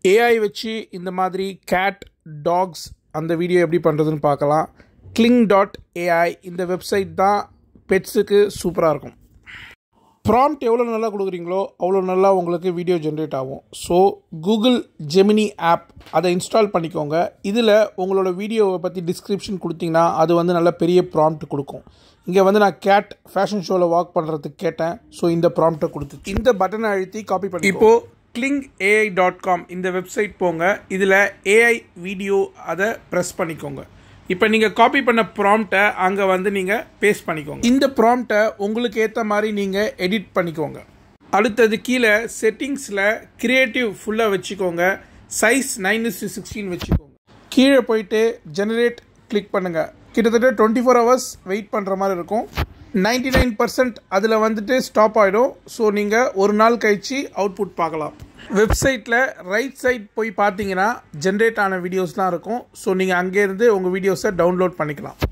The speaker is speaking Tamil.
ஏஐ வச்சு இந்த மாதிரி கேட் டாக்ஸ் அந்த வீடியோ எப்படி பண்ணுறதுன்னு பார்க்கலாம் கிளிங் டாட் ஏஐ இந்த வெப்சைட் தான் பெட்ஸுக்கு சூப்பராக இருக்கும் ப்ராம்ப்ட் எவ்வளோ நல்லா கொடுக்குறீங்களோ அவ்வளோ நல்லா உங்களுக்கு வீடியோ ஜென்ரேட் ஆகும் ஸோ கூகுள் ஜெமினி ஆப் அதை இன்ஸ்டால் பண்ணிக்கோங்க இதில் உங்களோட வீடியோவை பற்றி டிஸ்கிரிப்ஷன் கொடுத்தீங்கன்னா அது வந்து நல்ல பெரிய ப்ராம்ப்ட் கொடுக்கும் இங்கே வந்து நான் கேட் ஃபேஷன் ஷோவில் வாக் பண்ணுறதுக்கு கேட்டேன் ஸோ இந்த ப்ராம்ப்டை கொடுத்து இந்த பட்டனை அழுத்தி காப்பி பண்ணி இப்போது கிளிங் ஏஐ டாட் காம் இந்த வெப்சைட் போங்க இதில் ஏஐ வீடியோ அதை ப்ரெஸ் பண்ணிக்கோங்க இப்போ நீங்கள் காப்பி பண்ண ப்ராம்ப்டை அங்கே வந்து நீங்கள் பேஸ்ட் பண்ணிக்கோங்க இந்த ப்ராம்ப்டை உங்களுக்கு ஏற்ற மாதிரி நீங்கள் எடிட் பண்ணிக்கோங்க அடுத்தது கீழே செட்டிங்ஸில் கிரியேட்டிவ் ஃபுல்லாக வச்சுக்கோங்க சைஸ் நைன் இஸ் சிக்ஸ்டீன் வச்சுக்கோங்க கீழே போயிட்டு ஜெனரேட் கிளிக் பண்ணுங்கள் கிட்டத்தட்ட டுவெண்ட்டி ஃபோர் ஹவர்ஸ் வெயிட் பண்ணுற மாதிரி இருக்கும் நைன்டி நைன் பர்சன்ட் அதில் வந்துட்டு ஸ்டாப் ஆகிடும் ஸோ நீங்கள் ஒரு நாள் கழித்து அவுட்புட் பார்க்கலாம் வெப்சைட்டில் ரைட் சைட் போய் பார்த்தீங்கன்னா ஜென்ரேட் ஆன வீடியோஸ்லாம் இருக்கும் ஸோ நீங்கள் அங்கேருந்து உங்கள் வீடியோஸை டவுன்லோட் பண்ணிக்கலாம்